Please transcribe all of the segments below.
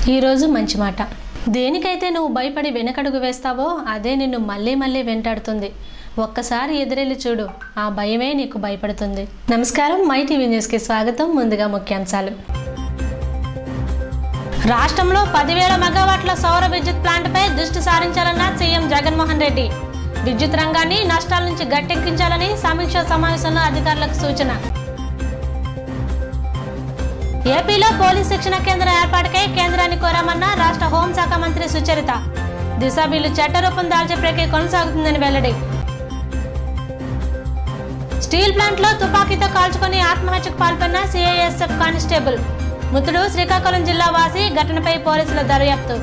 ఈరోజు మంచి మాట దేనికైతే నువ్వు భయపడి వెనకడుగు వేస్తావో అదే నిన్ను మళ్ళీ మళ్ళీ వెంటాడుతుంది ఒక్కసారి ఎదురెళ్ళి చూడు ఆ భయమే నీకు భయపడుతుంది నమస్కారం మై టీవీ న్యూస్కి స్వాగతం ముందుగా ముఖ్యాంశాలు రాష్ట్రంలో పదివేల మెగావాట్ల సౌర విద్యుత్ ప్లాంట్పై దృష్టి సారించాలన్న సీఎం జగన్మోహన్ రెడ్డి విద్యుత్ రంగాన్ని నష్టాల నుంచి గట్టెక్కించాలని సమీక్షా సమావేశంలో అధికారులకు సూచన ఏపీలో పోలీస్ శిక్షణ కేంద్రం ఏర్పాటుకై కేంద్రాన్ని కోరామన్న రాష్ట్ర హోంశాఖ మంత్రి సుచరిత దిశ బిల్లు చట్టరూపం దాల్చే ప్రక్రియ కొనసాగుతుందని వెల్లడి స్టీల్ ప్లాంట్లో తుపాకీతో కాల్చుకొని ఆత్మహత్యకు పాల్పడిన సిఐఎస్ఎఫ్ కానిస్టేబుల్ మృతుడు శ్రీకాకుళం జిల్లా వాసి ఘటనపై పోలీసుల దర్యాప్తు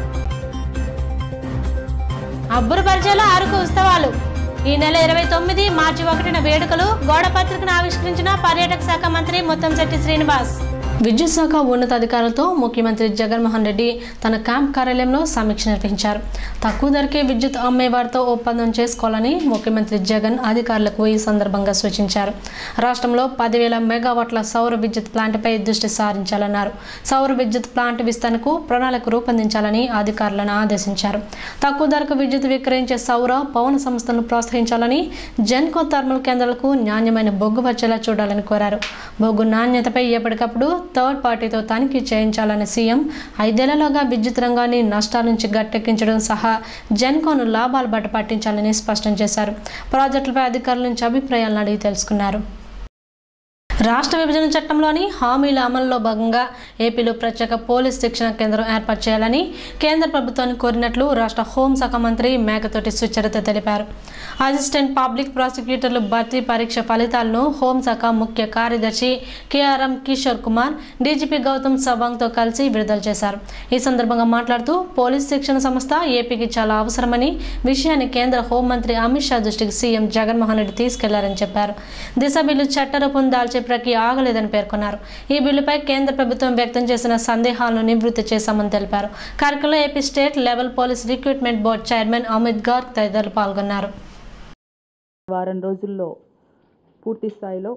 అబ్బురుపరిచేలో అరకు ఉత్సవాలు ఈ నెల ఇరవై తొమ్మిది మార్చి ఒకటిన వేడుకలు గోడ పత్రికను ఆవిష్కరించిన పర్యాటక శాఖ మంత్రి ముత్తంశెట్టి శ్రీనివాస్ విద్యుత్ శాఖ ఉన్నతాధికారులతో ముఖ్యమంత్రి జగన్మోహన్ రెడ్డి తన క్యాంప్ కార్యాలయంలో సమీక్ష నిర్వహించారు తక్కువ ధరకే విద్యుత్ అమ్మేవారితో ఒప్పందం చేసుకోవాలని ముఖ్యమంత్రి జగన్ అధికారులకు ఈ సందర్భంగా సూచించారు రాష్ట్రంలో పదివేల మెగావాట్ల సౌర విద్యుత్ ప్లాంట్పై దృష్టి సారించాలన్నారు సౌర విద్యుత్ ప్లాంట్ విస్తరణకు ప్రణాళిక రూపొందించాలని అధికారులను ఆదేశించారు తక్కువ ధరకు విద్యుత్ విక్రయించే సౌర పవన సంస్థలను ప్రోత్సహించాలని జెన్కో థర్మల్ కేంద్రాలకు నాణ్యమైన బొగ్గు వచ్చేలా చూడాలని కోరారు బొగ్గు నాణ్యతపై ఎప్పటికప్పుడు థర్డ్ పార్టీతో తనిఖీ చేయించాలని సీఎం ఐదేళ్లలోగా విద్యుత్ రంగాన్ని నష్టాల నుంచి గట్టెక్కించడం సహా జెన్కోను లాభాల బాట పట్టించాలని స్పష్టం చేశారు ప్రాజెక్టులపై అధికారుల నుంచి అభిప్రాయాలను అడిగి తెలుసుకున్నారు రాష్ట్ర విభజన చట్టంలోని హామీల అమలులో భాగంగా ఏపీలో ప్రత్యేక పోలీస్ శిక్షణ కేంద్రం ఏర్పాటు చేయాలని కేంద్ర ప్రభుత్వాన్ని కోరినట్లు రాష్ట్ర హోంశాఖ మంత్రి మేకతోటి సుచరిత తెలిపారు అసిస్టెంట్ పబ్లిక్ ప్రాసిక్యూటర్లు భర్తీ పరీక్ష ఫలితాలను హోంశాఖ ముఖ్య కార్యదర్శి కేఆర్ఎం కిషోర్ కుమార్ డీజీపీ గౌతమ్ సవాంగ్తో కలిసి విడుదల చేశారు ఈ సందర్భంగా మాట్లాడుతూ పోలీస్ శిక్షణ సంస్థ ఏపీకి చాలా అవసరమని విషయాన్ని కేంద్ర హోంమంత్రి అమిత్ షా దృష్టికి సీఎం జగన్మోహన్ రెడ్డి తీసుకెళ్లారని చెప్పారు దిశ బిల్లు చట్టరూపం దాల్చే ప్రక్రియ ఆగలేదని పేర్కొన్నారు ఈ బిల్లుపై కేంద్ర ప్రభుత్వం వ్యక్తం చేసిన సందేహాలను నివృత్తి చేశామని తెలిపారు కార్యక్రమంలో AP state level police recruitment board chairman Amit Garg తదితరులు పాల్గొన్నారు వారం రోజుల్లో పూర్తి స్థాయిలో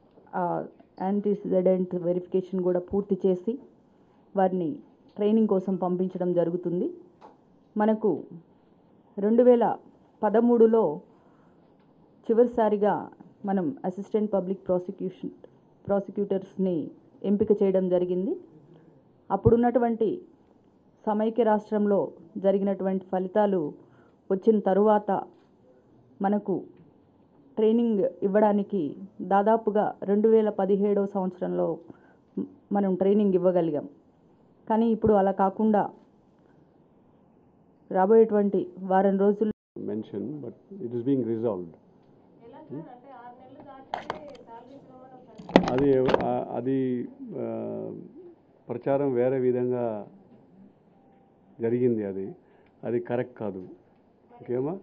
యాంటీసిడెంట్ వెరిఫికేషన్ కూడా పూర్తి చేసి వారిని ట్రైనింగ్ కోసం పంపించడం జరుగుతుంది మనకు రెండు వేల పదమూడులో చివరిసారిగా మనం అసిస్టెంట్ పబ్లిక్ ప్రాసిక్యూషన్ ప్రాసిక్యూటర్స్ని ఎంపిక చేయడం జరిగింది అప్పుడున్నటువంటి సమైక్య రాష్ట్రంలో జరిగినటువంటి ఫలితాలు వచ్చిన తరువాత మనకు ట్రైనింగ్ ఇవ్వడానికి దాదాపుగా రెండు వేల పదిహేడవ సంవత్సరంలో మ్, మనం ట్రైనింగ్ ఇవ్వగలిగాం కానీ ఇప్పుడు అలా కాకుండా రాబోయేటువంటి వారం రోజుల్లో mention, but it is being resolved. అది ఆ- అది ఆ, ప్రచారం వేరే విధంగా జరిగింది అది అది కరెక్ట్ కాదు ఓకేమా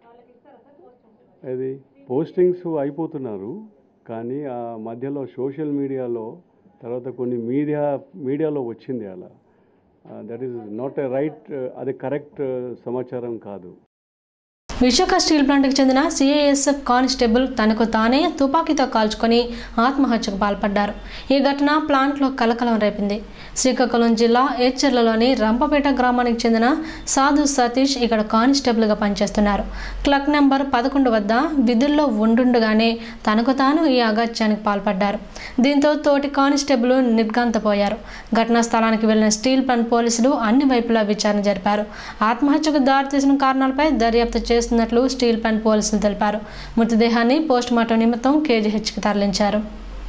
అది పోస్టింగ్స్ అయిపోతున్నారు కానీ ఆ మధ్యలో సోషల్ మీడియాలో తర్వాత కొన్ని మీడియా మీడియాలో వచ్చింది అలా that is not a right అది కరెక్ట్ సమాచారం కాదు విశాఖ స్టీల్ ప్లాంట్కి చెందిన సిఐఎస్ఎఫ్ కానిస్టేబుల్ తనకు తానే తుపాకీతో కాల్చుకొని ఆత్మహత్యకు పాల్పడ్డారు ఈ ఘటన ప్లాంట్లో కలకలం రేపింది శ్రీకాకుళం జిల్లా ఏచర్లలోని రంపపేట గ్రామానికి చెందిన సాధు సతీష్ ఇక్కడ కానిస్టేబుల్గా పనిచేస్తున్నారు క్లక్ నెంబర్ పదకొండు వద్ద విధుల్లో ఉండుండగానే తనకు తాను ఈ అగత్యానికి పాల్పడ్డారు దీంతో తోటి కానిస్టేబుల్ నిర్గాంతపోయారు ఘటనా స్థలానికి వెళ్లిన స్టీల్ ప్లాంట్ పోలీసులు అన్ని వైపులా విచారణ జరిపారు ఆత్మహత్యకు దారితీసిన కారణాలపై దర్యాప్తు చేస్తున్నట్లు స్టీల్ ప్లాంట్ పోలీసులు తెలిపారు మృతదేహాన్ని పోస్టుమార్టం నిమిత్తం కేజీహెచ్కి తరలించారు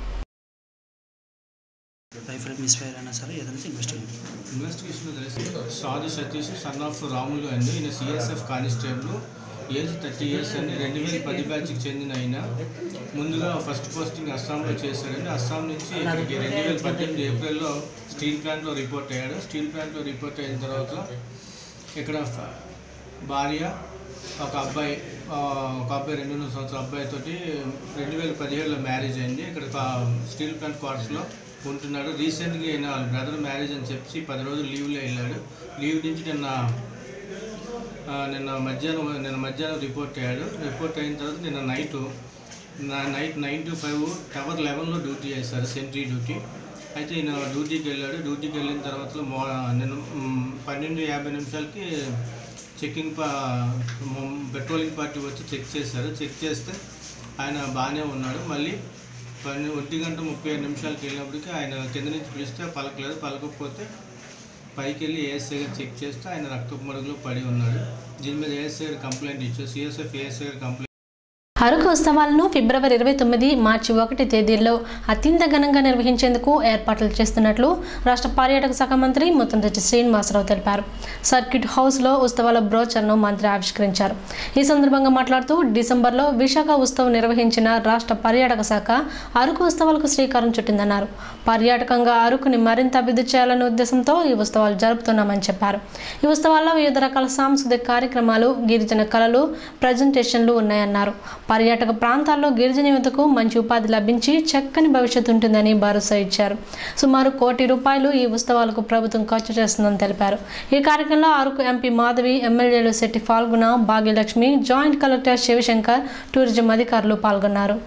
లైఫ్లో మిస్ఫైర్ అయినా సరే ఏదైనా ఇన్వెస్టిగేట్ ఇన్వెస్టిగేషన్లో తెలిసి సాధు సతీష్ సన్ ఆఫ్ రాములు అండి ఈయన CSF constable age thirty years అండి రెండు వేల పది బ్యాచ్కి చెందిన ఆయన ముందుగా ఫస్ట్ పోస్టింగ్ అస్సాంలో చేశాడండి అస్సాం నుంచి ఇక్కడికి రెండు వేల పద్దెనిమిది ఏప్రిల్లో స్టీల్ ప్లాంట్లో రిపోర్ట్ అయ్యాడు స్టీల్ ప్లాంట్లో రిపోర్ట్ అయిన తర్వాత ఇక్కడ ఫ- భార్య ఒక అబ్బాయి ఆ, ఒక అబ్బాయి రెండున్నర సంవత్సరాల అబ్బాయితోటి రెండు వేల పదిహేడులో మ్యారేజ్ అయింది ఇక్కడ ఒక స్టీల్ ప్లాంట్ క్వార్టర్స్లో ఉంటున్నాడు రీసెంట్గా ఈయన వాళ్ళ బ్రదర్ మ్యారేజ్ అని చెప్పి పది రోజులు లీవ్లో వెళ్ళాడు లీవ్ నుంచి నిన్న ఆ, నిన్న మధ్యాహ్నం నిన్న మధ్యాహ్నం రిపోర్ట్ అయ్యాడు రిపోర్ట్ అయిన తర్వాత నిన్న night night nine to five tower లెవెన్లో డ్యూటీ చేశారు సెంట్రీ డ్యూటీ అయితే ఈయన డ్యూటీకి వెళ్ళాడు డ్యూటీకి వెళ్ళిన తర్వాత మో నేను మ్, పన్నెండు యాభై నిమిషాలకి చెకింగ్ పా మ్, పెట్రోలింగ్ పార్టీ వచ్చి చెక్ చేశారు చెక్ చేస్తే ఆయన బాగానే ఉన్నాడు మళ్ళీ పన్నెండు ఒంటి గంట ముప్పై ఐదు నిమిషాలకి వెళ్ళినప్పటికీ ఆయన కింద నుంచి పిలిస్తే పలకలేదు పలకకపోతే పైకి వెళ్ళి ఏఎస్ఐ గారు చెక్ చేస్తే ఆయన రక్తపు మడుగులో పడి ఉన్నాడు దీని మీద ఏఎస్ఐ గారు కంప్లైంట్ ఇచ్చారు సిఎస్ఎఫ్ ఏఎస్ఐ గారు కంప్లైంట్ అరకు ఉత్సవాలను ఫిబ్రవరి ఇరవై తొమ్మిది మార్చి ఒకటి తేదీల్లో అత్యంత ఘనంగా నిర్వహించేందుకు ఏర్పాట్లు చేస్తున్నట్లు రాష్ట్ర పర్యాటక శాఖ మంత్రి ముత్తంశెట్టి శ్రీనివాసరావు తెలిపారు సర్క్యూట్ హౌస్లో ఉత్సవాల బ్రోచర్ను మంత్రి ఆవిష్కరించారు ఈ సందర్భంగా మాట్లాడుతూ డిసెంబర్లో విశాఖ ఉత్సవం నిర్వహించిన రాష్ట్ర పర్యాటక శాఖ అరకు ఉత్సవాలకు శ్రీకారం చుట్టిందన్నారు పర్యాటకంగా అరకుని మరింత అభివృద్ధి చేయాలనే ఉద్దేశంతో ఈ ఉత్సవాలు జరుపుతున్నామని చెప్పారు ఈ ఉత్సవాల్లో వివిధ రకాల సాంస్కృతిక కార్యక్రమాలు గిరిజన కళలు ప్రజెంటేషన్లు ఉన్నాయన్నారు పర్యాటక ప్రాంతాల్లో గిరిజన యువతకు మంచి ఉపాధి లభించి చక్కని భవిష్యత్తు ఉంటుందని భరోసా ఇచ్చారు సుమారు కోటి రూపాయలు ఈ ఉత్సవాలకు ప్రభుత్వం ఖర్చు చేస్తుందని తెలిపారు ఈ కార్యక్రమంలో అరకు ఎంపీ మాధవి ఎమ్మెల్యేలు Shetty Phalguna Bhagyalakshmi joint collector Sivasankar tourism అధికారులు పాల్గొన్నారు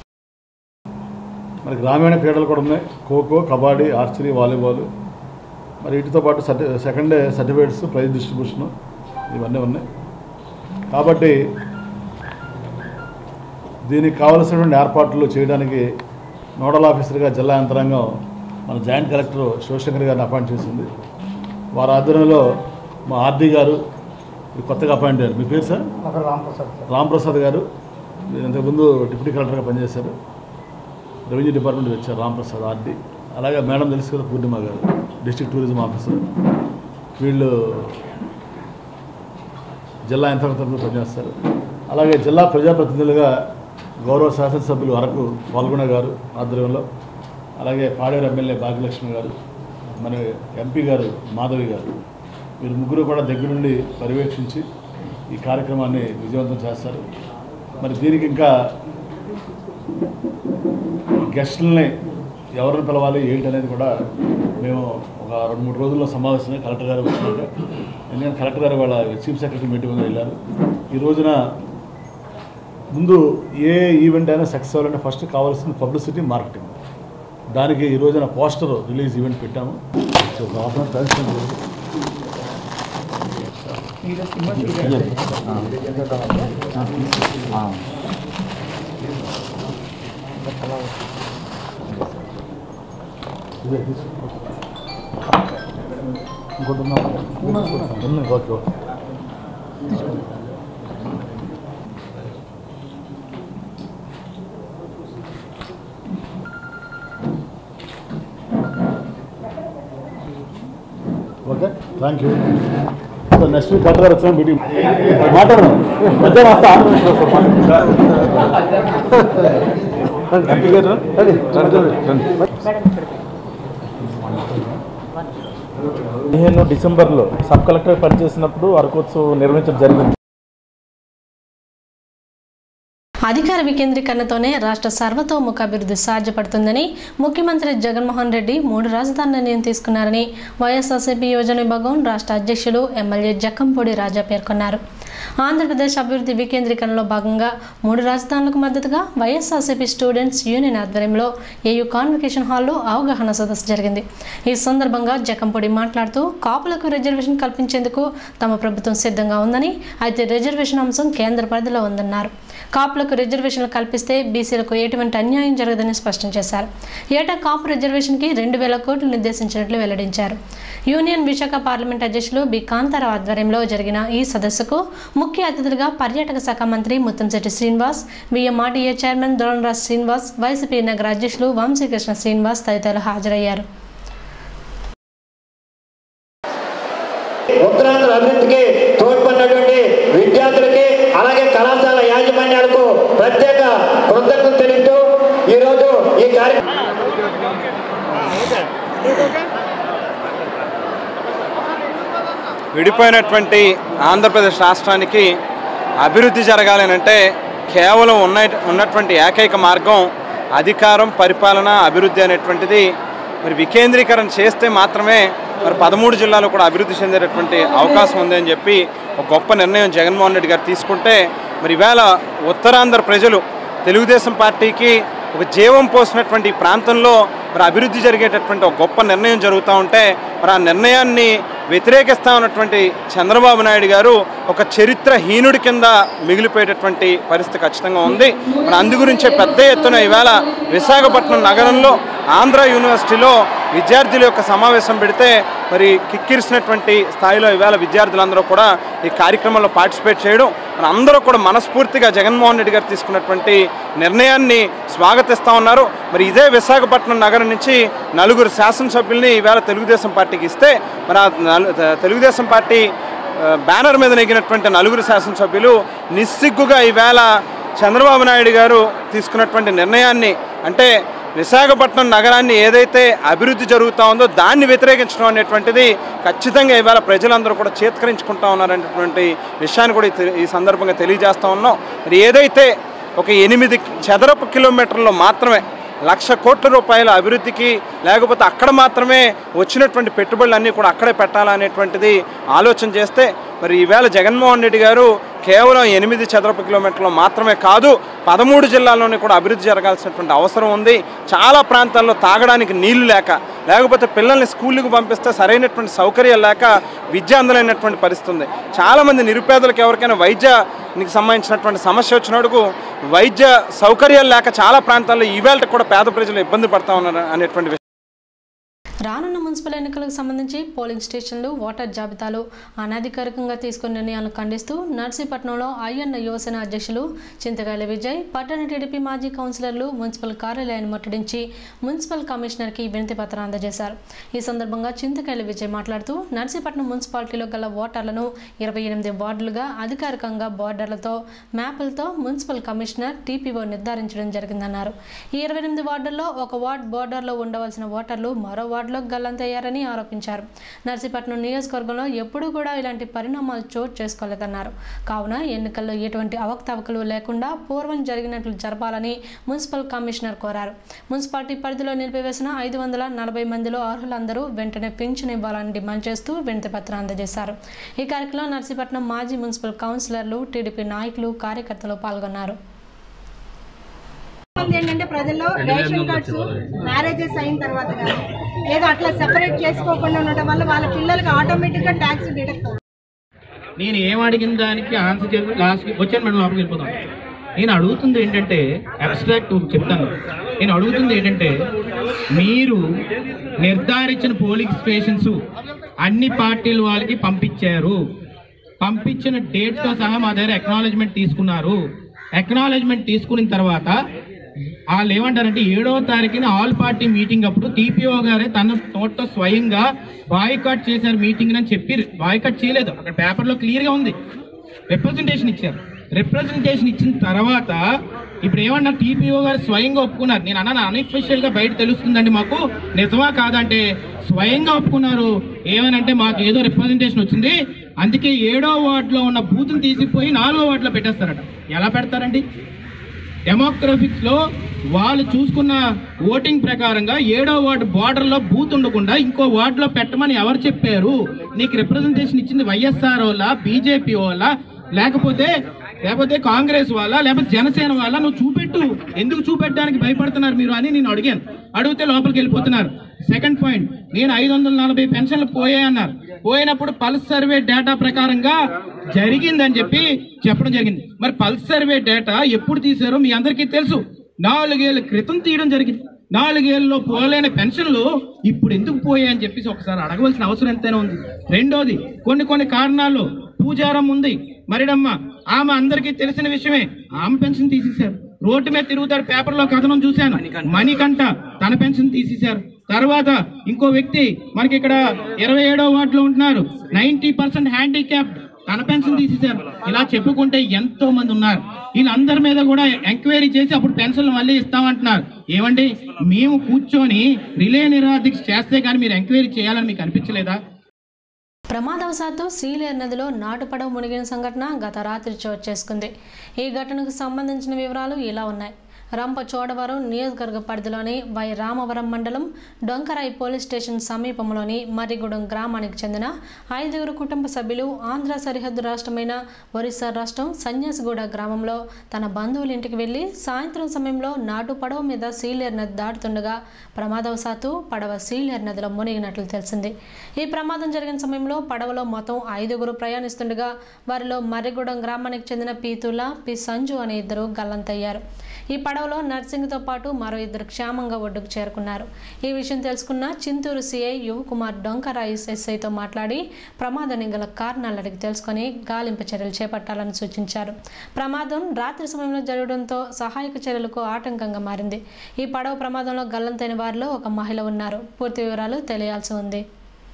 మరి గ్రామీణ క్రీడలు కూడా ఉన్నాయి ఖోఖో కబడ్డీ ఆర్చరీ వాలీబాల్ మరి వీటితో పాటు సర్టి second day certificates prize distribution ఇవన్నీ ఉన్నాయి కాబట్టి దీనికి కావలసినటువంటి ఏర్పాట్లు చేయడానికి నోడల్ ఆఫీసర్గా జిల్లా యంత్రాంగం మన జాయింట్ కలెక్టర్ శివశంకర్ గారిని అపాయింట్ చేసింది వారి ఆధ్వర్యంలో మా ఆర్డీ గారు ఇప్పుడు కొత్తగా అపాయింట్ అయ్యారు మీ పేరు సార్ రాంప్రసాద్ గారు మీరు ఇంతకుముందు డిప్యూటీ కలెక్టర్గా పనిచేశారు రెవెన్యూ డిపార్ట్మెంట్ వచ్చారు రాంప్రసాద్ ఆర్డి అలాగే మేడం తెలుసు కదా పూర్ణిమ గారు డిస్ట్రిక్ట్ టూరిజం ఆఫీసర్ వీళ్ళు జిల్లా యంత్రాంగ తరఫున పనిచేస్తారు అలాగే జిల్లా ప్రజాప్రతినిధులుగా గౌరవ శాసనసభ్యులు అరకు పాల్గొన గారు ఆధ్వర్యంలో అలాగే పాడేరు ఎమ్మెల్యే భాగ్యలక్ష్మి గారు మన ఎంపీ గారు మాధవి గారు వీరు ముగ్గురు కూడా దగ్గరుండి పర్యవేక్షించి ఈ కార్యక్రమాన్ని విజయవంతం చేస్తారు మరి దీనికి ఇంకా గెస్టులని ఎవరిని పిలవాలి ఏంటి అనేది కూడా మేము ఒక రెండు మూడు రోజుల్లో సమావేశమే కలెక్టర్ గారు వచ్చినాక ఎందుకంటే కలెక్టర్ గారు వాళ్ళ చీఫ్ సెక్రటరీ మీటింగ్ మీద వెళ్ళారు ఈ రోజున ముందు ఏ ఈవెంట్ అయినా సక్సెస్ అవ్వాలంటే ఫస్ట్ కావాల్సిన పబ్లిసిటీ మార్కెటింగ్ దానికి ఈ రోజున పోస్టర్ రిలీజ్ ఈవెంట్ పెట్టాము సో ఒక half an hour time spend చేసి ఇదే తీసుకో. ఇంకోటి ఉందా? ఉంది, okay okay okay thank you so next week collector గారు వచ్చాను మీటింగ్ మాట్లాడదాం మధ్యాహ్నం వస్తా ఎంపీ గారు రండి, రండి, రండి. పదిహేను డిసెంబర్లో సబ్ కలెక్టర్ పనిచేసినప్పుడు అరకోత్సవం నిర్వహించడం జరిగింది అధికార వికేంద్రీకరణతోనే రాష్ట్ర సర్వతోముఖ అభివృద్ధి సాధ్యపడుతుందని ముఖ్యమంత్రి జగన్మోహన్ రెడ్డి మూడు రాజధాని నిర్ణయం తీసుకున్నారని వైఎస్ఆర్సీపీ యోజన విభాగం రాష్ట్ర అధ్యక్షులు ఎమ్మెల్యే జక్కంపూడి రాజా పేర్కొన్నారు ఆంధ్రప్రదేశ్ అభివృద్ధి వికేంద్రీకరణలో భాగంగా మూడు రాజధానులకు మద్దతుగా వైఎస్ఆర్సీపీ స్టూడెంట్స్ యూనియన్ ఆధ్వర్యంలో ఏయూ కాన్వకేషన్ హాల్లో అవగాహన సదస్సు జరిగింది ఈ సందర్భంగా జకంపొడి మాట్లాడుతూ కాపులకు రిజర్వేషన్ కల్పించేందుకు తమ ప్రభుత్వం సిద్ధంగా ఉందని అయితే రిజర్వేషన్ అంశం కేంద్ర పరిధిలో ఉందన్నారు కాపులకు రిజర్వేషన్లు కల్పిస్తే బీసీలకు ఎటువంటి అన్యాయం జరగదని స్పష్టం చేశారు ఏటా కాపు రిజర్వేషన్కి రెండు వేల కోట్లు నిర్దేశించినట్లు వెల్లడించారు యూనియన్ విశాఖ పార్లమెంట్ అధ్యక్షులు బి కాంతారావు ఆధ్వర్యంలో జరిగిన ఈ సదస్సుకు ముఖ్య అతిథులుగా పర్యాటక శాఖ మంత్రి Muttamsetti Srinivas VMRDA chairman Dronaraj Srinivas YCP నగర అధ్యక్షులు వంశీకృష్ణ శ్రీనివాస్ తదితరులు హాజరయ్యారు ఉత్తరాంధ్ర అభివృద్ధికి తోడ్పడినటువంటి విద్యార్థులకి అలాగే కళాశాల యాజమాన్యాలకు ప్రత్యేక కృతజ్ఞత తెలుపుతూ ఈరోజు ఈ కార్యక్రమం విడిపోయినటువంటి ఆంధ్రప్రదేశ్ రాష్ట్రానికి అభివృద్ధి జరగాలి అంటే కేవలం ఉన్న ఉన్నటువంటి ఏకైక మార్గం అధికారం పరిపాలన అభివృద్ధి అనేటువంటిది మరి వికేంద్రీకరణ చేస్తే మాత్రమే మరి పదమూడు జిల్లాలు కూడా అభివృద్ధి చెందేటటువంటి అవకాశం ఉందని చెప్పి ఒక గొప్ప నిర్ణయం జగన్మోహన్ రెడ్డి గారు తీసుకుంటే మరి ఈవేళ ఉత్తరాంధ్ర ప్రజలు తెలుగుదేశం పార్టీకి ఒక జీవం పోసినటువంటి ఈ ప్రాంతంలో మరి అభివృద్ధి జరిగేటటువంటి ఒక గొప్ప నిర్ణయం జరుగుతూ ఉంటే మరి ఆ నిర్ణయాన్ని వ్యతిరేకిస్తా ఉన్నటువంటి చంద్రబాబు నాయుడు గారు ఒక చరిత్రహీనుడి కింద మిగిలిపోయేటటువంటి పరిస్థితి ఖచ్చితంగా ఉంది మరి అందు గురించే పెద్ద ఎత్తున ఈవేళ విశాఖపట్నం నగరంలో ఆంధ్ర యూనివర్సిటీలో విద్యార్థుల యొక్క సమావేశం పెడితే మరి కిక్కిరిసినటువంటి స్థాయిలో ఈవేళ విద్యార్థులందరూ కూడా ఈ కార్యక్రమంలో పార్టిసిపేట్ చేయడం మరి అందరూ కూడా మనస్ఫూర్తిగా జగన్మోహన్ రెడ్డి గారు తీసుకున్నటువంటి నిర్ణయాన్ని స్వాగతిస్తూ ఉన్నారు మరి ఇదే విశాఖపట్నం నగరం నుంచి నలుగురు శాసనసభ్యుల్ని ఈవేళ తెలుగుదేశం పార్టీకి ఇస్తే మరి ఆ నలు- తెలుగుదేశం పార్టీ ఆ, బ్యానర్ మీద నెగ్గినటువంటి నలుగురు శాసనసభ్యులు నిస్సిగ్గుగా ఈవేళ చంద్రబాబు నాయుడు గారు తీసుకున్నటువంటి నిర్ణయాన్ని అంటే విశాఖపట్నం నగరాన్ని ఏదైతే అభివృద్ధి జరుగుతూ ఉందో దాన్ని వ్యతిరేకించడం అనేటువంటిది ఖచ్చితంగా ఇవాళ ప్రజలందరూ కూడా చేత్కరించుకుంటా ఉన్నారనేటువంటి విషయాన్ని కూడా ఈ తె- ఈ సందర్భంగా తెలియజేస్తా ఉన్నాం మరి ఏదైతే ఒక ఎనిమిది చదరపు కిలోమీటర్లో మాత్రమే లక్ష కోట్ల రూపాయల అభివృద్ధికి లేకపోతే అక్కడ మాత్రమే వచ్చినటువంటి పెట్టుబడులన్నీ కూడా అక్కడే పెట్టాలనేటువంటిది ఆలోచన చేస్తే మరి ఈవేళ జగన్మోహన్ రెడ్డి గారు కేవలం ఎనిమిది చదరపు కిలోమీటర్లు మాత్రమే కాదు పదమూడు జిల్లాల్లోనే కూడా అభివృద్ధి జరగాల్సినటువంటి అవసరం ఉంది చాలా ప్రాంతాల్లో తాగడానికి నీళ్లు లేక లేకపోతే పిల్లల్ని స్కూళ్ళకి పంపిస్తే సరైనటువంటి సౌకర్యాలు లేక విద్య అందలేనటువంటి పరిస్థితి ఉంది చాలామంది నిరుపేదలకు ఎవరికైనా వైద్యానికి సంబంధించినటువంటి సమస్య వచ్చినప్పుడు వైద్య సౌకర్యాలు లేక చాలా ప్రాంతాల్లో ఈవేళ కూడా పేద ప్రజలు ఇబ్బంది పడతా ఉన్నారు అనేటువంటి విషయం రానున్న మున్సిపల్ ఎన్నికలకు సంబంధించి పోలింగ్ స్టేషన్లు ఓటర్ జాబితాలు అనధికారికంగా తీసుకున్న నిర్ణయాలను ఖండిస్తూ నర్సీపట్నంలో ఐఎన్ యువసేన అధ్యక్షులు చింతగాలి విజయ్ పట్టణ టీడీపీ మాజీ కౌన్సిలర్లు మున్సిపల్ కార్యాలయాన్ని ముట్టడించి మున్సిపల్ కమిషనర్కి వినతి పత్రం అందజేశారు ఈ సందర్భంగా చింతకాయల విజయ్ మాట్లాడుతూ నర్సీపట్నం మున్సిపాలిటీలో గల ఓటర్లను ఇరవై ఎనిమిది వార్డులుగా అధికారికంగా బోర్డర్లతో మ్యాపులతో మున్సిపల్ కమిషనర్ టీపీఓ నిర్ధారించడం జరిగిందన్నారు ఈ ఇరవై ఎనిమిది వార్డుల్లో ఒక వార్డ్ బోర్డర్లో ఉండవలసిన ఓటర్లు మరో వార్డులో గల్లంతయ్యారని ఆరోపించారు నర్సీపట్నం నియోజకవర్గంలో ఎప్పుడూ కూడా ఇలాంటి పరిణామాలు చోటు చేసుకోలేదన్నారు కావున ఎన్నికల్లో ఎటువంటి అవకతవకలు లేకుండా పూర్వం జరిగినట్లు జరపాలని మున్సిపల్ కమిషనర్ కోరారు మున్సిపాలిటీ పరిధిలో నిలిపివేసిన ఐదు వందల నలభై మందిలో అర్హులందరూ వెంటనే పింఛన్ ఇవ్వాలని డిమాండ్ చేస్తూ వినతి పత్రం అందజేశారు ఈ కార్యక్రమంలో నర్సీపట్నం మాజీ మున్సిపల్ కౌన్సిలర్లు టీడీపీ నాయకులు కార్యకర్తలు పాల్గొన్నారు మంది ఏంటంటే ప్రజల్లో రేషన్ కార్డ్స్ మ్యారేజెస్ అయిన తర్వాత కానీ ఏదో అట్లా సెపరేట్ చేసుకోకుండా ఉండడం వల్ల వాళ్ళ పిల్లలకి ఆటోమేటిక్ గా ట్యాక్స్ డిడక్ట్ అవుతుంది నేను ఏం అడిగిన దానికి ఆన్సర్ చెప్పి లాస్ట్కి వచ్చాను మేడం లోపలికి వెళ్ళిపోతాం నేను అడుగుతుంది ఏంటంటే అబ్స్ట్రాక్ట్ చెప్తాను నేను అడుగుతుంది ఏంటంటే మీరు నిర్ధారించిన పోలింగ్ స్టేషన్స్ అన్ని పార్టీల వాళ్ళకి పంపించారు పంపించిన డేట్తో సహా మా దగ్గర అక్నాలజ్మెంట్ తీసుకున్నారు అక్నాలజ్మెంట్ తీసుకున్న తర్వాత వాళ్ళు ఏమంటారంటే ఏడవ తారీఖున ఆల్ పార్టీ మీటింగ్ అప్పుడు టీపీఓ గారే తన తోటతో స్వయంగా బాయ్కాట్ చేశారు మీటింగ్ అని చెప్పి బాయ్కాట్ చేయలేదు అక్కడ పేపర్లో క్లియర్గా ఉంది రిప్రజెంటేషన్ ఇచ్చారు రిప్రజెంటేషన్ ఇచ్చిన తర్వాత ఇప్పుడు ఏమన్నా టీపీఓ గారు స్వయంగా ఒప్పుకున్నారు నేను అన్నాను అన్అఫిషియల్ గా బయట తెలుస్తుందండి మాకు నిజమా కాదంటే స్వయంగా ఒప్పుకున్నారు ఏమనంటే మాకు ఏదో రిప్రజెంటేషన్ వచ్చింది అందుకే ఏడో వార్డులో ఉన్న బూత్ని తీసిపోయి నాలుగో వార్డులో పెట్టేస్తారట ఎలా పెడతారండి డెమోగ్రఫిక్స్ లో వాళ్ళు చూసుకున్న ఓటింగ్ ప్రకారంగా ఏడో వార్డు బార్డర్ లో బూత్ ఉండకుండా ఇంకో వార్డులో పెట్టమని ఎవరు చెప్పారు నీకు రిప్రజెంటేషన్ ఇచ్చింది వైఎస్ఆర్ వాళ్ళ బీజేపీ వాళ్ళ లేకపోతే లేకపోతే కాంగ్రెస్ వాళ్ళ లేకపోతే జనసేన వాళ్ళ నువ్వు చూపెట్టు ఎందుకు చూపెట్టడానికి భయపడుతున్నారు మీరు అని నేను అడిగాను అడిగితే లోపలికి వెళ్ళిపోతున్నారు సెకండ్ పాయింట్ నేను ఐదు వందల నలభై పెన్షన్లు పోయాయన్నారు పోయినప్పుడు పల్స్ సర్వే డేటా ప్రకారంగా జరిగిందని చెప్పి చెప్పడం జరిగింది మరి పల్స్ సర్వే డేటా ఎప్పుడు తీశారో మీ అందరికీ తెలుసు నాలుగేళ్ల క్రితం తీయడం జరిగింది నాలుగేళ్లలో పోలేని పెన్షన్లు ఇప్పుడు ఎందుకు పోయాయని చెప్పేసి ఒకసారి అడగవలసిన అవసరం ఎంతైనా ఉంది రెండోది కొన్ని కొన్ని కారణాలు పూజారం ఉంది మరిడమ్మ ఆమె అందరికీ తెలిసిన విషయమే ఆమె పెన్షన్ తీసేశారు రోడ్డు మీద తిరుగుతాడు పేపర్లో కథనం చూశాను మణికంఠ తన పెన్షన్ తీసేశారు తర్వాత ఇంకో వ్యక్తి మనకి ఇక్కడ ఇరవై ఏడో వార్డులో ఉంటున్నారు నైన్టీ పర్సెంట్ హ్యాండిక్యాప్ తన పెన్షన్ తీసేశారు ఇలా చెప్పుకుంటే ఎంతో మంది ఉన్నారు వీళ్ళందరి మీద కూడా ఎంక్వైరీ చేసి అప్పుడు పెన్షన్లు మళ్ళీ ఇస్తామంటున్నారు ఏమండి మేము కూర్చొని రిలే నిరాధిక్స్ చేస్తే కానీ మీరు ఎంక్వైరీ చేయాలని మీకు అనిపించలేదా ప్రమాదవశాత్తు సీలేరు నదిలో నాటు పడవ మునిగిన సంఘటన గత రాత్రి చోటు చేసుకుంది ఈ ఘటనకు సంబంధించిన వివరాలు ఇలా ఉన్నాయి రంపచోడవరం నియోజకవర్గ పరిధిలోని వై రామవరం మండలం డొంకరాయి పోలీస్ స్టేషన్ సమీపంలోని మర్రిగూడెం గ్రామానికి చెందిన ఐదుగురు కుటుంబ సభ్యులు ఆంధ్ర సరిహద్దు రాష్ట్రమైన ఒరిస్సా రాష్ట్రం సన్యాసిగూడ గ్రామంలో తన బంధువుల ఇంటికి వెళ్లి సాయంత్రం సమయంలో నాటు పడవ మీద సీలేరు నది దాటుతుండగా ప్రమాదవశాత్తు పడవ సీలేరు నదిలో మునిగినట్లు తెలిసింది ఈ ప్రమాదం జరిగిన సమయంలో పడవలో మొత్తం ఐదుగురు ప్రయాణిస్తుండగా వారిలో మర్రిగూడెం గ్రామానికి చెందిన పీతుల పి సంజు అనే ఇద్దరు గల్లంతయ్యారు ఈ పడవలో నర్సింగ్తో పాటు మరో ఇద్దరు క్షేమంగా ఒడ్డుకు చేరుకున్నారు ఈ విషయం తెలుసుకున్న చింతూరు సిఐ యువకుమార్ డొంకరాయి ఎస్ఐతో మాట్లాడి ప్రమాదానికి గల కారణాలు అడిగి తెలుసుకొని గాలింపు చర్యలు చేపట్టాలని సూచించారు ప్రమాదం రాత్రి సమయంలో జరగడంతో సహాయక చర్యలకు ఆటంకంగా మారింది ఈ పడవ ప్రమాదంలో గల్లంతైన వారిలో ఒక మహిళ ఉన్నారు పూర్తి వివరాలు తెలియాల్సి ఉంది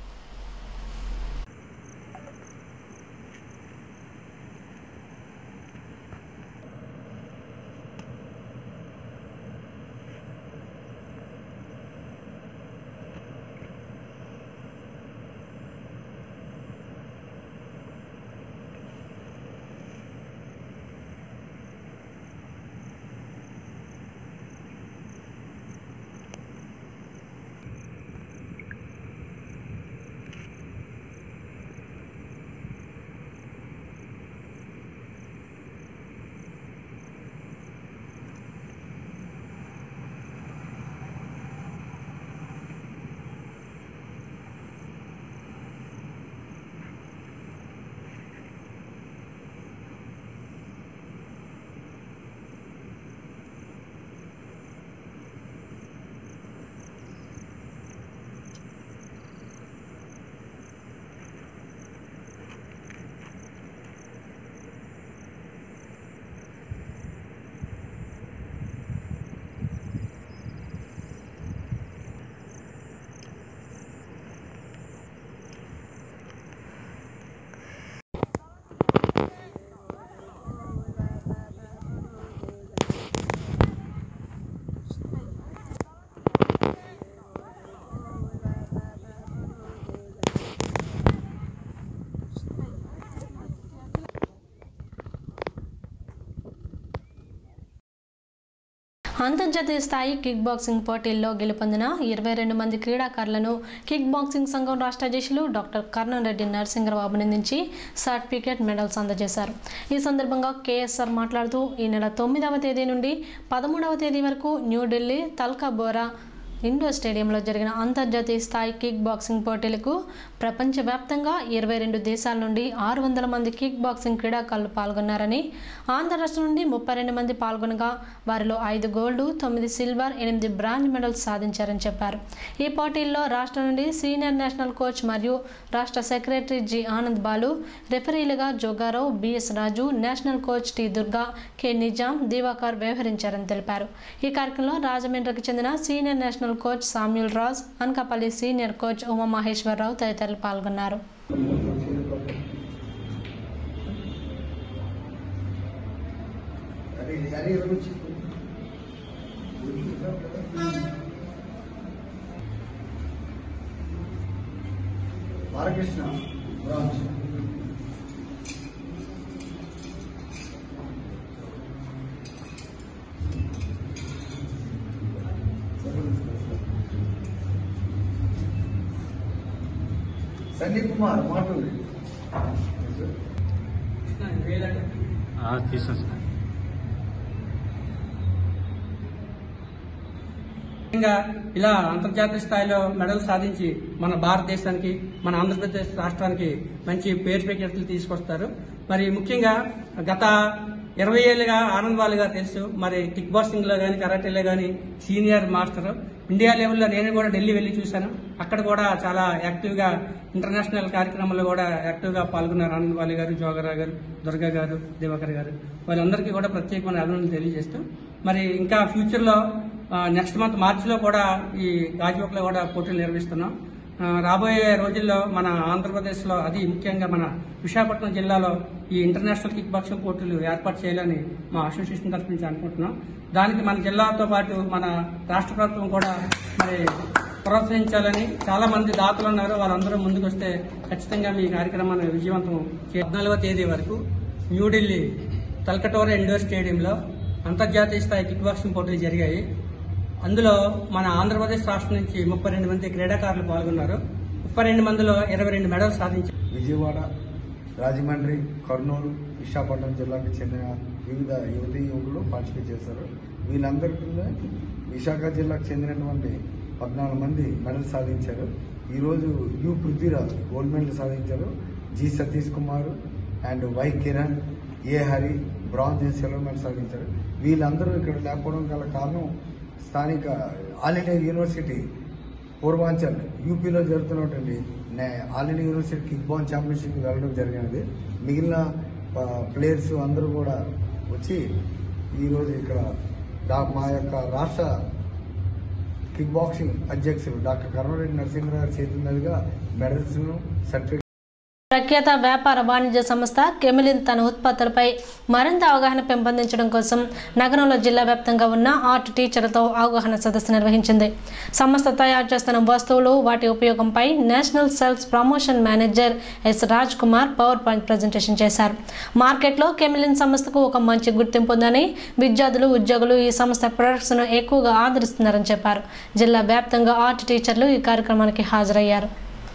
అంతర్జాతీయ స్థాయి కిక్ బాక్సింగ్ పోటీల్లో గెలుపొందిన ఇరవై రెండు మంది క్రీడాకారులను కిక్ బాక్సింగ్ సంఘం రాష్ట్ర అధ్యక్షులు డాక్టర్ కర్ణన్ రెడ్డి నరసింహరావు అభినందించి సర్టిఫికేట్ మెడల్స్ అందజేశారు ఈ సందర్భంగా కేఎస్ఆర్ మాట్లాడుతూ ఈ నెల తొమ్మిదవ తేదీ నుండి పదమూడవ తేదీ వరకు న్యూఢిల్లీ తల్కా బోరా ఇండోర్ స్టేడియంలో జరిగిన అంతర్జాతీయ స్థాయి కిక్ బాక్సింగ్ పోటీలకు ప్రపంచవ్యాప్తంగా ఇరవై రెండు దేశాల నుండి ఆరు వందల మంది కిక్ బాక్సింగ్ క్రీడాకారులు పాల్గొన్నారని ఆంధ్ర రాష్ట్రం నుండి ముప్పై రెండు మంది పాల్గొనగా వారిలో ఐదు గోల్డ్ తొమ్మిది సిల్వర్ ఎనిమిది బ్రాంజ్ మెడల్స్ సాధించారని చెప్పారు ఈ పోటీల్లో రాష్ట్రం నుండి సీనియర్ నేషనల్ కోచ్ మరియు రాష్ట్ర సెక్రటరీ జి ఆనంద్ బాలు రెఫరీలుగా Jogarao BS Raju national coach T Durga K Nizam Divakar వ్యవహరించారని తెలిపారు ఈ కార్యక్రమంలో రాజమండ్రికి చెందిన senior national coach Samuel Raj Anakapalli senior coach Umamaheswararao తదితరులు పాల్గొన్నారు బాలకృష్ణ బ్రాంచ్ సందీప్ కుమార్ మాటూరి తీసాను సార్ ముఖ్యంగా ఇలా అంతర్జాతీయ స్థాయిలో మెడల్ సాధించి మన భారతదేశానికి మన ఆంధ్రప్రదేశ్ రాష్ట్రానికి మంచి పేరు ప్రఖ్యాతులు తీసుకొస్తారు మరి ముఖ్యంగా గత ఇరవై ఏళ్ళుగా ఆనంద్ బాలు గారు తెలుసు మరి కిక్ బాక్సింగ్ లో కానీ కరాటేలో కానీ సీనియర్ మాస్టర్ ఇండియా లెవెల్లో నేను కూడా ఢిల్లీ వెళ్లి చూశాను అక్కడ కూడా చాలా యాక్టివ్ గా ఇంటర్నేషనల్ కార్యక్రమాల్లో కూడా యాక్టివ్ గా పాల్గొన్నారు ఆనంద్ బాలు గారు జోగరావు గారు దుర్గా గారు దివాకర్ గారు వాళ్ళందరికీ కూడా ప్రత్యేకమైన అభినందనలు తెలియజేస్తూ మరి ఇంకా ఫ్యూచర్ లో నెక్స్ట్ మంత్ మార్చిలో కూడా ఈ గాజువాకలో కూడా పోటీలు నిర్వహిస్తున్నాం ఆ, రాబోయే రోజుల్లో మన ఆంధ్రప్రదేశ్ లో అది ముఖ్యంగా మన విశాఖపట్నం జిల్లాలో ఈ ఇంటర్నేషనల్ కిక్ బాక్సింగ్ పోటీలు ఏర్పాటు చేయాలని మా అసోసియేషన్ తరఫు నుంచి అనుకుంటున్నాం దానికి మన జిల్లాతో పాటు మన రాష్ట్ర ప్రభుత్వం కూడా మరి ప్రోత్సహించాలని చాలా మంది దాతలు ఉన్నారు వాళ్ళందరూ ముందుకు వస్తే ఖచ్చితంగా మీ కార్యక్రమాన్ని విజయవంతం చే- పద్నాలుగవ తేదీ వరకు న్యూఢిల్లీ తల్కటోరా ఇండోర్ స్టేడియంలో అంతర్జాతీయ స్థాయి కిక్ బాక్సింగ్ పోటీలు జరిగాయి అందులో మన ఆంధ్రప్రదేశ్ రాష్ట్రం నుంచి ముప్పై రెండు మంది క్రీడాకారులు పాల్గొన్నారు ముప్పై రెండు మందిలో ఇరవై రెండు మెడల్ సాధించారు విజయవాడ రాజమండ్రి కర్నూలు విశాఖపట్నం జిల్లాకు చెందిన వివిధ యువతీ యువకులు పార్టిసిపేట్ చేశారు వీళ్ళందరిలో విశాఖ జిల్లాకు చెందినటువంటి పద్నాలుగు మంది మెడల్ సాధించారు ఈరోజు యు పృథ్వీరాజ్ గోల్డ్ మెడల్ సాధించారు G Satish Kumar and Y Kiran A Hari bronze silver medal సాధించారు వీళ్ళందరూ ఇక్కడ లేకపోవడం గల కారణం స్థానిక ఆల్ ఇండియా యూనివర్సిటీ పూర్వాంచల్ యూపీలో జరుగుతున్నటువంటి నే- all India university kick ball championship వెళ్ళడం జరిగినది మిగిలిన ఆ, ప్లేయర్స్ అందరూ కూడా వచ్చి ఈరోజు ఇక్కడ డా- మా యొక్క రాష్ట్ర కిక్ బాక్సింగ్ అధ్యక్షులు డాక్టర్ కరుణారెడ్డి నరసింహరావు గారి చేతుల మీదుగా మెడల్స్ను సర్టిఫికేట్ ప్రఖ్యాత వ్యాపార వాణిజ్య సంస్థ కెమిలిన్ తన ఉత్పత్తులపై మరింత అవగాహన పెంపొందించడం కోసం నగరంలో జిల్లా వ్యాప్తంగా ఉన్న ఆర్ట్ టీచర్లతో అవగాహన సదస్సు నిర్వహించింది సంస్థ తయారు చేస్తున్న వస్తువులు వాటి ఉపయోగంపై national sales promotion manager S Raj Kumar PowerPoint presentation చేశారు మార్కెట్లో కెమిలిన్ సంస్థకు ఒక మంచి గుర్తింపు ఉందని విద్యార్థులు ఉద్యోగులు ఈ సంస్థ ప్రొడక్ట్స్ను ఎక్కువగా ఆదరిస్తున్నారని చెప్పారు జిల్లా వ్యాప్తంగా ఆర్ట్ టీచర్లు ఈ కార్యక్రమానికి హాజరయ్యారు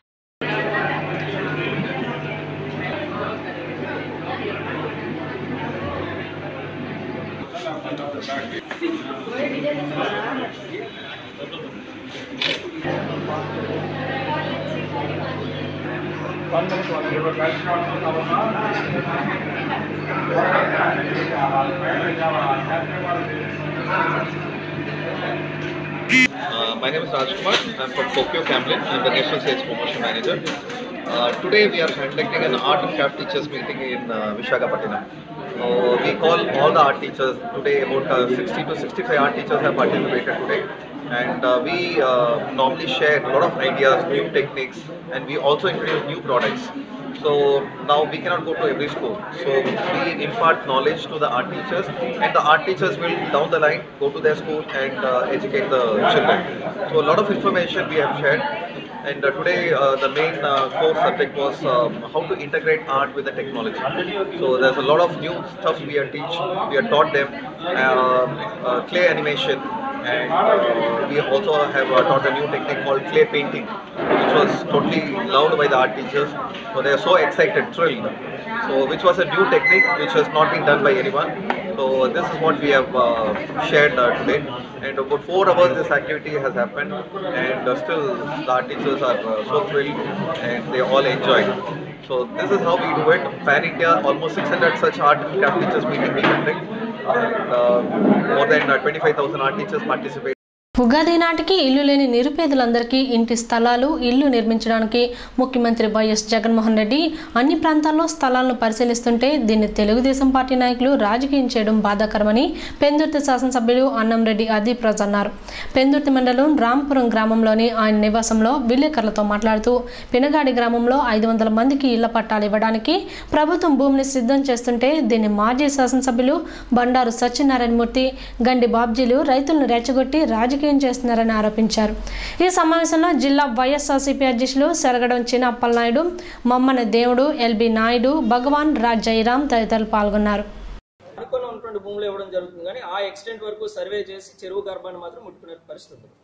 Uh, my name is Rajkumar. I'm from Tokyo Camlin. I'm the National Sales Promotion Manager. Uh, today we are conducting an art and craft teachers meeting in uh, Vishakhapatnam. Uh, we call all the art teachers today. About uh, 60 to 65 art teachers have participated today, and uh, we uh, normally share a lot of ideas, new techniques, and we also introduce new products. So now we cannot go to every school. So we impart knowledge to the art teachers, and the art teachers will down the line go to their school and uh, educate the children. So a lot of information we have shared. And uh, today uh, the main uh, core subject was um, how to integrate art with the technology. So there's a lot of new stuff we are teach, we are taught them, uh, uh, clay animation, and uh, we also have uh, taught a new technique called clay painting, which was totally loved by the art teachers. So they are so excited, thrilled. So which was a new technique which has not been done by anyone. So this is what we have uh, shared uh, today. And about four hours this activity has happened, and uh, still the art teachers are uh, so thrilled and they all enjoy. So this is how we do it. Pan India, almost 600 such art and craft teachers meeting we conduct, and uh, more than uh, 25,000 art teachers participate. Ugadi నాటికి ఇల్లు లేని నిరుపేదలందరికీ ఇంటి స్థలాలు ఇల్లు నిర్మించడానికి ముఖ్యమంత్రి YS Jaganmohan Reddy అన్ని ప్రాంతాల్లో స్థలాలను పరిశీలిస్తుంటే దీన్ని తెలుగుదేశం పార్టీ నాయకులు రాజకీయం చేయడం బాధాకరమని పెందుర్తి శాసనసభ్యులు అన్నంరెడ్డి అదీప్రాజ్ అన్నారు పెందుర్తి మండలం రాంపురం గ్రామంలోని ఆయన నివాసంలో విలేకరులతో మాట్లాడుతూ పినగాడి గ్రామంలో ఐదు వందల మందికి ఇళ్ల పట్టాలు ఇవ్వడానికి ప్రభుత్వం భూమిని సిద్ధం చేస్తుంటే దీన్ని మాజీ శాసనసభ్యులు బండారు సత్యనారాయణమూర్తి గండి బాబ్జీలు రైతులను రెచ్చగొట్టి రాజకీయం చేస్తున్నారని ఆరోపించారు ఈ సమావేశంలో జిల్లా వైఎస్ఆర్సీపీ అధ్యక్షులు సెరగడం చిన అప్పలనాయుడు మమ్మన దేవుడు ఎల్బి నాయుడు భగవాన్ రాజ్ జయరాం తదితరులు పాల్గొన్నారు అనుకుని ఉన్నటువంటి భూములు ఇవ్వడం జరుగుతుంది కానీ ఆ ఎక్స్టెంట్ వరకు సర్వే చేసి చెరువు గర్భాన్ని మాత్రం ముట్టుకునే పరిస్థితి ఉంది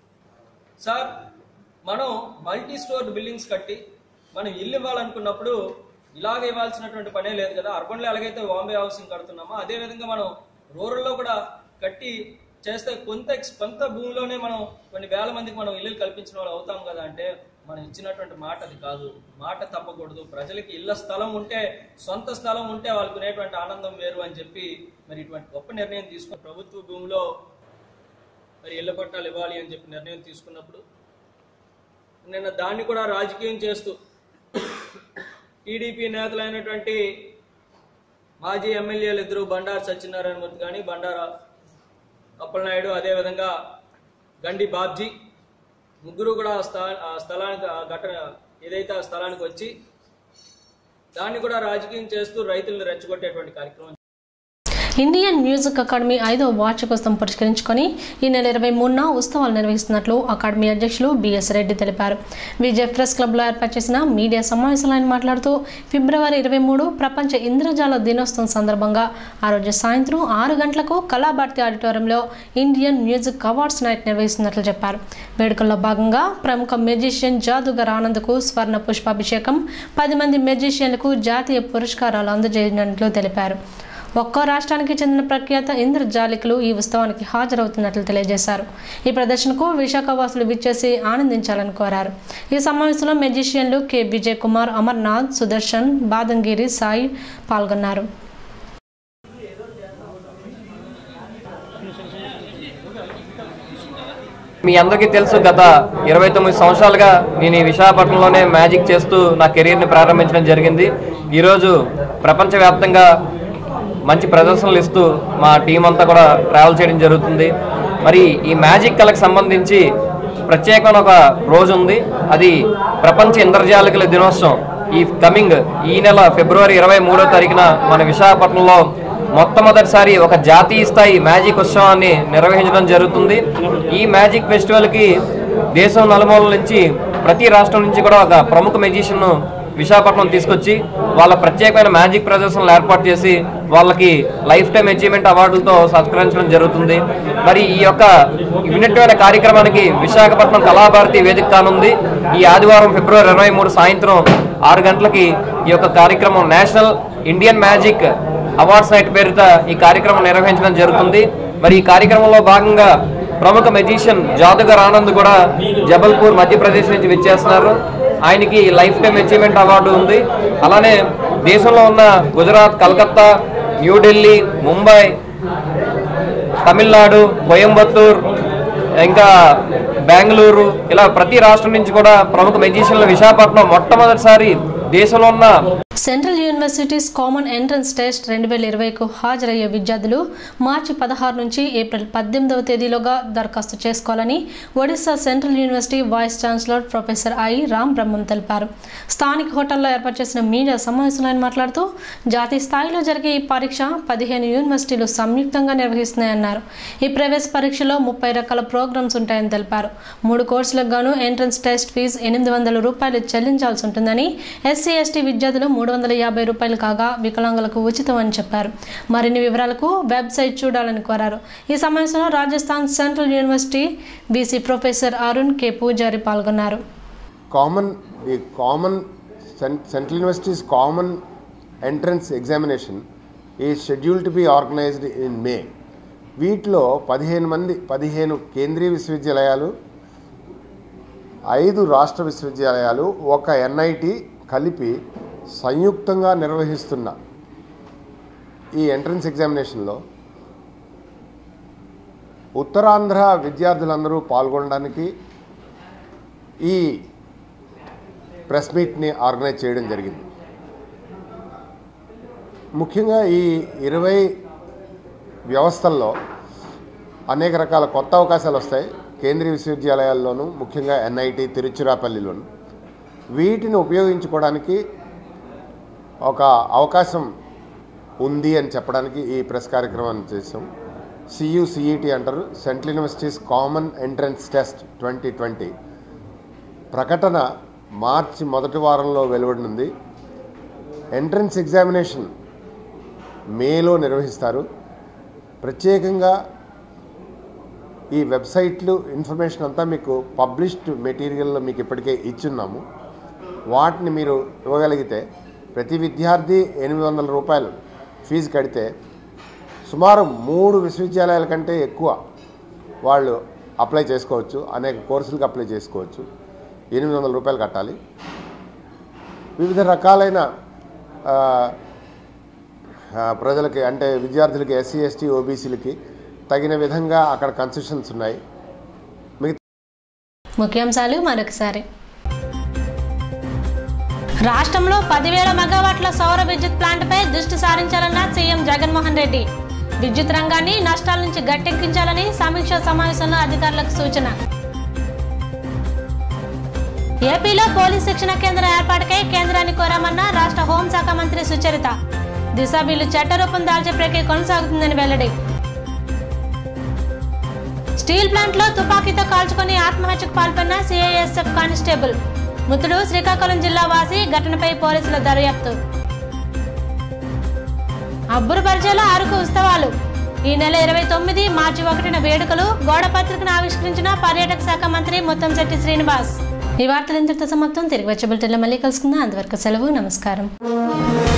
సార్ మనం మల్టీ స్టోర్డ్ బిల్డింగ్స్ కట్టి మనం ఇల్లు ఇవ్వాలనుకున్నప్పుడు ఇలాగ ఇవ్వాల్సినటువంటి పనే లేదు కదా అర్బన్లో ఎలాగైతే బాంబే హౌసింగ్ కడుతున్నామో అదే విధంగా మనం రూరల్లో కూడా కట్టి చేస్తే కొంత ఎక్స్- కొంత భూమిలోనే మనం కొన్ని వేల మందికి మనం ఇల్లు కల్పించిన వాళ్ళు అవుతాం కదా అంటే మనం ఇచ్చినటువంటి మాట అది కాదు మాట తప్పకూడదు ప్రజలకి ఇళ్ల స్థలం ఉంటే సొంత స్థలం ఉంటే వాళ్ళకు ఉండేటువంటి ఆనందం వేరు అని చెప్పి మరి ఇటువంటి గొప్ప నిర్ణయం తీసుకుని ప్రభుత్వ భూమిలో మరి ఇళ్ల పట్టాలు ఇవ్వాలి అని చెప్పి నిర్ణయం తీసుకున్నప్పుడు నిన్న దాన్ని కూడా రాజకీయం చేస్తూ టీడీపీ నేతలైనటువంటి మాజీ ఎమ్మెల్యేలు ఇద్దరు బండారు సత్యనారాయణమూర్తి కానీ బండారా అప్పలనాయుడు అదేవిధంగా గండి బాబ్జీ ముగ్గురు కూడా ఆ స్థా ఆ స్థలానికి ఆ ఘటన ఏదైతే ఆ స్థలానికి వచ్చి దాన్ని కూడా రాజకీయం చేస్తూ రైతులను రెచ్చగొట్టేటువంటి కార్యక్రమం ఇండియన్ మ్యూజిక్ అకాడమీ ఐదో వార్షికోత్సవం పురస్కరించుకొని ఈ నెల ఇరవై మూడున ఉత్సవాలు నిర్వహిస్తున్నట్లు అకాడమీ అధ్యక్షులు బిఎస్ రెడ్డి తెలిపారు విజయ్ ప్రెస్ క్లబ్లో ఏర్పాటు చేసిన మీడియా సమావేశంలో ఆయన మాట్లాడుతూ ఫిబ్రవరి ఇరవై మూడు ప్రపంచ ఇంద్రజాల దినోత్సవం సందర్భంగా ఆ రోజు సాయంత్రం ఆరు గంటలకు కళాభారతి ఆడిటోరియంలో ఇండియన్ మ్యూజిక్ అవార్డ్స్ నైట్ నిర్వహిస్తున్నట్లు చెప్పారు వేడుకల్లో భాగంగా ప్రముఖ మెజిషియన్ జాదుగర్ ఆనంద్కు స్వర్ణ పుష్పాభిషేకం పది మంది మెజిషియన్లకు జాతీయ పురస్కారాలు అందజేయనున్నట్లు తెలిపారు ఒక్కో రాష్ట్రానికి చెందిన ప్రఖ్యాత ఇంద్రజాలికులు ఈ ఉత్సవానికి హాజరవుతున్నట్లు తెలియజేశారు ఈ ప్రదర్శనకు విశాఖ వాసులు విచ్చేసి ఆనందించాలని కోరారు ఈ సమావేశంలో మెజిషియన్లు కె విజయ్ కుమార్ అమర్నాథ్ సుదర్శన్ బాదంగిరి సాయి పాల్గొన్నారు మీ అందరికీ తెలుసు గత ఇరవై తొమ్మిది సంవత్సరాలుగా నేను ఈ విశాఖపట్నంలోనే మ్యాజిక్ చేస్తూ నా కెరీర్ని ప్రారంభించడం జరిగింది ఈరోజు ప్రపంచవ్యాప్తంగా మంచి ప్రదర్శనలు ఇస్తూ మా టీం అంతా కూడా ట్రావెల్ చేయడం జరుగుతుంది మరి ఈ మ్యాజిక్ కళకు సంబంధించి ప్రత్యేకమైన ఒక రోజు ఉంది అది ప్రపంచ ఇంద్రజాలికల దినోత్సవం ఈ కమింగ్ ఈ నెల ఫిబ్రవరి ఇరవై మూడో తారీఖున మన విశాఖపట్నంలో మొట్టమొదటిసారి ఒక జాతీయ స్థాయి మ్యాజిక్ ఉత్సవాన్ని నిర్వహించడం జరుగుతుంది ఈ మ్యాజిక్ ఫెస్టివల్కి దేశం నలుమూలల నుంచి ప్రతి రాష్ట్రం నుంచి కూడా ఒక ప్రముఖ మెజిషియన్ను విశాఖపట్నం తీసుకొచ్చి వాళ్ళ ప్రత్యేకమైన మ్యాజిక్ ప్రదర్శనలు ఏర్పాటు చేసి వాళ్ళకి లైఫ్ టైం అచీవ్మెంట్ అవార్డులతో సత్కరించడం జరుగుతుంది మరి ఈ యొక్క వినటువంటి కార్యక్రమానికి విశాఖపట్నం కళాభారతి వేదిక కానుంది ఈ ఆదివారం ఫిబ్రవరి ఇరవై మూడు సాయంత్రం ఆరు గంటలకి ఈ యొక్క కార్యక్రమం national Indian magic awards night పేరుతో ఈ కార్యక్రమం నిర్వహించడం జరుగుతుంది మరి ఈ కార్యక్రమంలో భాగంగా ప్రముఖ మెజిషియన్ జాదుగర్ ఆనంద్ కూడా జబల్పూర్ మధ్యప్రదేశ్ నుంచి విచ్చేస్తున్నారు ఆయనకి లైఫ్ టైం అచీవ్మెంట్ అవార్డు ఉంది అలానే దేశంలో ఉన్న గుజరాత్ కలకత్తా న్యూఢిల్లీ ముంబై తమిళనాడు కోయంబత్తూర్ ఇంకా బెంగళూరు ఇలా ప్రతి రాష్ట్రం నుంచి కూడా ప్రముఖ మెజిషియన్లు విశాఖపట్నం మొట్టమొదటిసారి దేశంలో ఉన్న central universities common entrance test రెండు వేల ఇరవైకు హాజరయ్యే విద్యార్థులు మార్చి పదహారు నుంచి ఏప్రిల్ పద్దెనిమిదవ తేదీలోగా దరఖాస్తు చేసుకోవాలని Odisha central university vice chancellor professor I Ram Brahmam తెలిపారు స్థానిక హోటల్లో ఏర్పాటు చేసిన మీడియా సమావేశంలో ఆయన మాట్లాడుతూ జాతీయ స్థాయిలో జరిగే ఈ పరీక్ష పదిహేను యూనివర్సిటీలు సంయుక్తంగా నిర్వహిస్తున్నాయన్నారు ఈ ప్రవేశ పరీక్షలో ముప్పై రకాల ప్రోగ్రామ్స్ ఉంటాయని తెలిపారు మూడు కోర్సులకు గాను ఎంట్రన్స్ టెస్ట్ ఫీజు ఎనిమిది వందల రూపాయలు చెల్లించాల్సి ఉంటుందని ఎస్సీ ఎస్టీ విద్యార్థులు మూడు వందల యాభై రూపాయలు కాగా వికలాంగులకు ఉచితం అని చెప్పారు మరిన్ని వివరాలకు వెబ్సైట్ చూడాలని కోరారు ఈ సమావేశంలో Rajasthan central university BC professor Arun K Pujari పాల్గొన్నారు common the common central universities common entrance examination ఈ schedule to be organised in May వీటిలో పదిహేను మంది పదిహేను కేంద్రీయ విశ్వవిద్యాలయాలు ఐదు రాష్ట్ర విశ్వవిద్యాలయాలు ఒక ఎన్ఐటి కలిపి సంయుక్తంగా నిర్వహిస్తున్న ఈ ఎంట్రన్స్ ఎగ్జామినేషన్లో ఉత్తరాంధ్ర విద్యార్థులందరూ పాల్గొనడానికి ఈ ప్రెస్ మీట్ని ఆర్గనైజ్ చేయడం జరిగింది ముఖ్యంగా ఈ ఇరవై వ్యవస్థల్లో అనేక రకాల కొత్త అవకాశాలు వస్తాయి కేంద్రీయ విశ్వవిద్యాలయాల్లోనూ ముఖ్యంగా ఎన్ఐటి తిరుచిరాపల్లిలోను వీటిని ఉపయోగించుకోవడానికి ఒక అవకాశం ఉంది అని చెప్పడానికి ఈ ప్రెస్ కార్యక్రమాన్ని చేసాం సియుసిఈటి అంటారు central universities common entrance test twenty twenty ప్రకటన మార్చి మొదటి వారంలో వెలువడినుంది ఎంట్రన్స్ ఎగ్జామినేషన్ మేలో నిర్వహిస్తారు ప్రత్యేకంగా ఈ వెబ్సైట్లు ఇన్ఫర్మేషన్ అంతా మీకు పబ్లిష్డ్ మెటీరియల్లో మీకు ఇప్పటికే ఇచ్చున్నాము వాటిని మీరు ఇవ్వగలిగితే ప్రతి విద్యార్థి ఎనిమిది వందల రూపాయలు ఫీజు కడితే సుమారు మూడు విశ్వవిద్యాలయాల కంటే ఎక్కువ వాళ్ళు అప్లై చేసుకోవచ్చు అనేక కోర్సులకు అప్లై చేసుకోవచ్చు ఎనిమిది వందల రూపాయలు కట్టాలి వివిధ రకాలైన ఆ, ఆ, ప్రజలకి అంటే విద్యార్థులకి ఎస్సీ ఎస్టీ ఓబీసీలకి తగిన విధంగా అక్కడ కన్సెషన్స్ ఉన్నాయి మిగతా ముఖ్యాంశాలు మరొకసారి రాష్ట్రంలో పదివేల మెగావాట్ల సౌర విద్యుత్ ప్లాంట్పై దృష్టి సారించాలన్న సీఎం జగన్మోహన్ రెడ్డి విద్యుత్ రంగాన్ని నష్టాల నుంచి గట్టెక్కించాలని సమీక్షా సమావేశంలో అధికారులకు సూచన ఏపీలో పోలీస్ శిక్షణ కేంద్రం ఏర్పాటుకై కేంద్రాన్ని కోరామన్న రాష్ట్ర హోంశాఖ మంత్రి సుచరిత దిశ బిల్లు చట్టరూపం దాల్చే ప్రక్రియ కొనసాగుతుందని వెల్లడి స్టీల్ ప్లాంట్ లో తుపాకీతో కాల్చుకొని ఆత్మహత్యకు పాల్పడిన సిఐఎస్ఎఫ్ కానిస్టేబుల్ మృతుడు శ్రీకాకుళం జిల్లా వాసి ఘటనపై పోలీసుల దర్యాప్తు అబ్బురు పరిచయలో అరకు ఉత్సవాలు ఈ నెల ఇరవై తొమ్మిది మార్చి ఒకటిన వేడుకలు గోడ పత్రికను ఆవిష్కరించిన పర్యాటక శాఖ మంత్రి ముత్తంశెట్టి శ్రీనివాస్ ఈ వార్తలు ఇంతటితో సమాప్తం తిరిగి వచ్చే బులెటిన్లో మళ్ళీ కలుసుకుందాం అంతవరకు సెలవు నమస్కారం